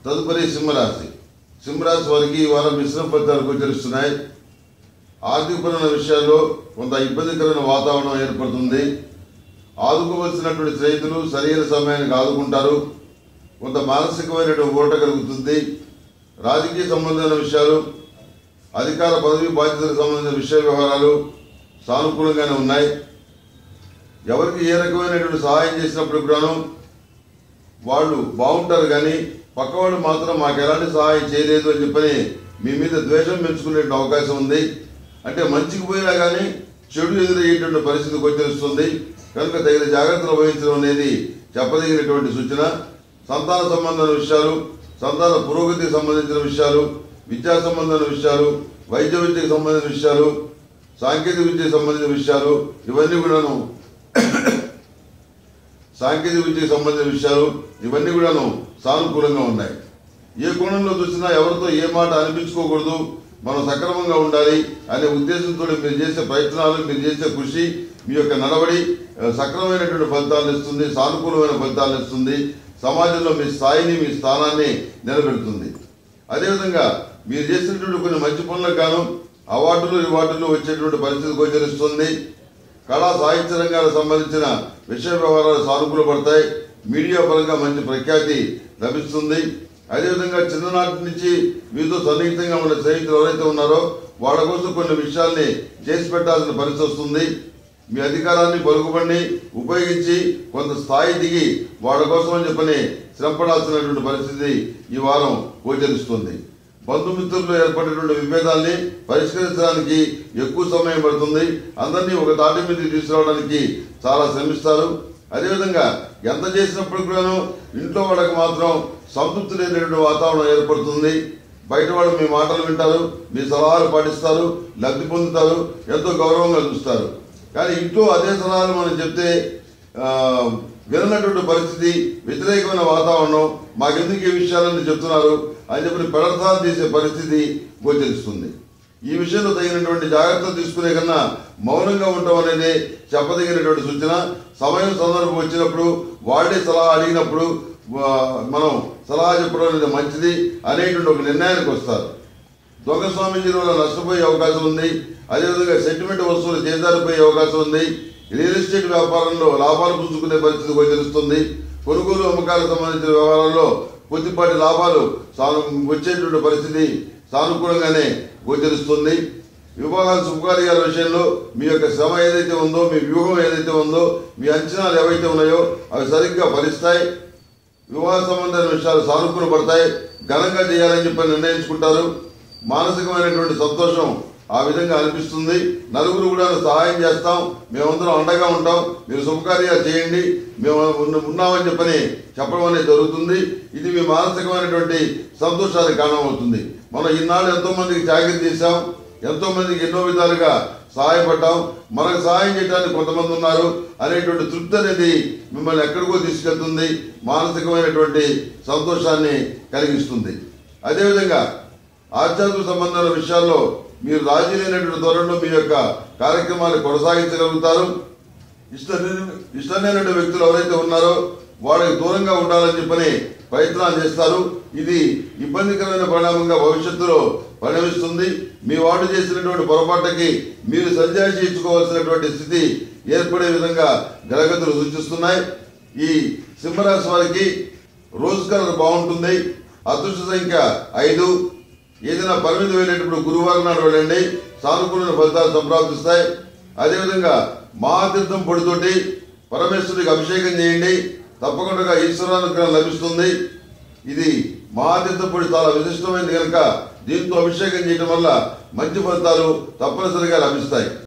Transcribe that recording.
తదుపరి సింహరాశి సింహరాశి వారికి ఈ వారం మిశ్రమ ఫలితాలు గోచరిస్తున్నాయి ఆర్థికపరమైన విషయాల్లో కొంత ఇబ్బందికరమైన వాతావరణం ఏర్పడుతుంది ఆదుకోవలసినటువంటి స్నేహితులు సరైన సమయానికి ఆదుకుంటారు కొంత మానసికమైనటువంటి ఊరట కలుగుతుంది రాజకీయ సంబంధమైన విషయాలు అధికార పదవి బాధ్యతలకు సంబంధించిన విషయ వ్యవహారాలు సానుకూలంగానే ఉన్నాయి ఎవరికి ఏ రకమైనటువంటి సహాయం చేసినప్పుడు కూడాను వాళ్ళు బాగుంటారు కానీ పక్కవాళ్ళు మాత్రం మాకు ఎలాంటి సహాయం చేయలేదు అని చెప్పని మీ మీద ద్వేషం పెంచుకునే అవకాశం ఉంది అంటే మంచికి పోయినా కానీ చెడు ఎదురయ్యేటువంటి పరిస్థితి గోచరిస్తుంది కనుక తగిన జాగ్రత్తలు వహించడం అనేది చెప్పదగినటువంటి సూచన సంతాన సంబంధమైన విషయాలు సంతాన పురోగతికి సంబంధించిన విషయాలు విద్యా సంబంధమైన విషయాలు వైద్య విద్యకు సంబంధించిన విషయాలు సాంకేతిక విద్యకు సంబంధించిన విషయాలు ఇవన్నీ కూడాను సాంకేతిక విద్యకు సంబంధించిన విషయాలు ఇవన్నీ కూడాను సానుకూలంగా ఉన్నాయి ఏ కోణంలో చూసినా ఎవరితో ఏ మాట అనిపించుకోకూడదు మనం సక్రమంగా ఉండాలి అనే ఉద్దేశంతో మీరు చేసే ప్రయత్నాలు మీరు చేసే కృషి మీ యొక్క నడవడి ఆ, సక్రమమైనటువంటి ఫలితాలను ఇస్తుంది సానుకూలమైన ఫలితాలను ఇస్తుంది సమాజంలో మీ స్థాయిని మీ స్థానాన్ని నిలబెడుతుంది అదేవిధంగా మీరు చేసినటువంటి కొన్ని మంచి పనులకు గాను అవార్డులు రివార్డులు వచ్చేటువంటి పరిస్థితి గోచరిస్తుంది కళా సాహిత్య రంగాలకు సంబంధించిన విషయ వ్యవహారాలు సానుకూల పడతాయి మీడియా పరంగా మంచి ప్రఖ్యాతి లభిస్తుంది అదేవిధంగా చిన్ననాటి నుంచి మీతో సన్నిహితంగా ఉన్న స్నేహితులు ఎవరైతే ఉన్నారో వాళ్ళ కోసం కొన్ని విషయాల్ని చేసి పెట్టాల్సిన పరిస్థితి వస్తుంది మీ అధికారాన్ని పలుకుబడిని ఉపయోగించి కొంత స్థాయి దిగి వాళ్ళ కోసం అని చెప్పని శ్రమపడాల్సినటువంటి పరిస్థితి ఈ వారం గోచరిస్తుంది బంధుమిత్రులు ఏర్పడినటువంటి విభేదాల్ని పరిష్కరించడానికి ఎక్కువ సమయం పడుతుంది అందరినీ ఒక తాటి మీద తీసుకురావడానికి చాలా శ్రమిస్తారు అదేవిధంగా ఎంత చేసినప్పుడు కూడాను ఇంట్లో వాళ్ళకి మాత్రం సంతృప్తి లేనటువంటి వాతావరణం ఏర్పడుతుంది బయట వాళ్ళు మీ మాటలు వింటారు మీ సలహాలు పాటిస్తారు లబ్ధి పొందుతారు ఎంతో గౌరవంగా చూస్తారు కానీ ఇంట్లో అదే సలహాలు మనం చెప్తే ఆ, విననటువంటి పరిస్థితి వ్యతిరేకమైన వాతావరణం మాకెందుకు ఈ విషయాలన్నీ చెప్తున్నారు అని చెప్పి పెడతాలు తీసే పరిస్థితి గోచరిస్తుంది ఈ విషయంలో తగినటువంటి జాగ్రత్తలు తీసుకునే కన్నా మౌనంగా ఉండటం అనేది చెప్పదగినటువంటి సూచన సమయం సందర్భం వచ్చినప్పుడు వాళ్ళే సలహా అడిగినప్పుడు ఆ, మనం సలహా చెప్పడం అనేది మంచిది అనేటువంటి ఒక నిర్ణయానికి వస్తారు దొంగ స్వామీజీల వల్ల నష్టపోయే అవకాశం ఉంది అదేవిధంగా సెంటిమెంట్ వస్తువులు చేజారిపోయే అవకాశం ఉంది రియల్ ఎస్టేట్ వ్యాపారంలో లాభాలు పుంజుకునే పరిస్థితి గోచరిస్తుంది కొనుగోలు అమ్మకాలకు సంబంధించిన వ్యవహారాల్లో కొద్దిపాటి లాభాలు సాను- వచ్చేటువంటి పరిస్థితి సానుకూలంగానే గోచరిస్తుంది వివాహాల శుభకార్యాల విషయంలో మీ యొక్క శ్రమ ఏదైతే ఉందో మీ వ్యూహం ఏదైతే ఉందో మీ అంచనాలు ఏవైతే ఉన్నాయో అవి సరిగ్గా ఫలిస్తాయి వివాహ సంబంధమైన విషయాలు సానుకూల పడతాయి ఘనంగా చేయాలని చెప్పి నిర్ణయించుకుంటారు మానసికమైనటువంటి సంతోషం ఆ విధంగా అనిపిస్తుంది నలుగురు కూడా సహాయం చేస్తాం మేమందరం అండగా ఉంటాం మీరు శుభకార్యాలు చేయండి మేము ఉన్న- ఉన్నామని చెప్పని చెప్పడం అనేది జరుగుతుంది ఇది మీ మానసికమైనటువంటి సంతోషానికి కారణమవుతుంది మనం ఈనాడు ఎంతో మందికి చాకరీ చేశాం ఎంతో మందికి ఎన్నో విధాలుగా సహాయపడ్డాం మనకు సహాయం చేయడానికి కొంతమంది ఉన్నారు అనేటువంటి తృప్తి అనేది మిమ్మల్ని ఎక్కడికో తీసుకెళ్తుంది మానసికమైనటువంటి సంతోషాన్ని కలిగిస్తుంది అదేవిధంగా ఆధ్యాత్మిక సంబంధాల విషయాల్లో మీరు రాజీ లేనటువంటి ధోరణిలో మీ యొక్క కార్యక్రమాలు కొనసాగించగలుగుతారు ఇష్ట ఇష్టమైనటువంటి వ్యక్తులు ఎవరైతే ఉన్నారో వాళ్ళకి దూరంగా ఉండాలని చెప్పని ప్రయత్నాలు చేస్తారు ఇది ఇబ్బందికరమైన పరిణామంగా భవిష్యత్తులో పరిణమిస్తుంది మీ వాడు చేసినటువంటి పొరపాటుకి మీరు సంజాయి చేయించుకోవాల్సినటువంటి స్థితి ఏర్పడే విధంగా గ్రహగతులు సూచిస్తున్నాయి ఈ సింహరాశి వారికి రోజు కలర్ బాగుంటుంది అదృష్ట సంఖ్య ఐదు ఏదైనా పరిమితి వెళ్ళేటప్పుడు గురువారం నాడు వెళ్ళండి సానుకూల ఫలితాలు సంప్రాప్తిస్తాయి అదేవిధంగా మహాతీర్థం పొడితోటి పరమేశ్వరుడికి అభిషేకం చేయండి తప్పకుండా ఈశ్వరానుగ్రహం లభిస్తుంది ఇది మహాతీర్థం పొడి చాలా విశిష్టమైనది కనుక దీంతో అభిషేకం చేయడం వల్ల మంచి ఫలితాలు తప్పనిసరిగా లభిస్తాయి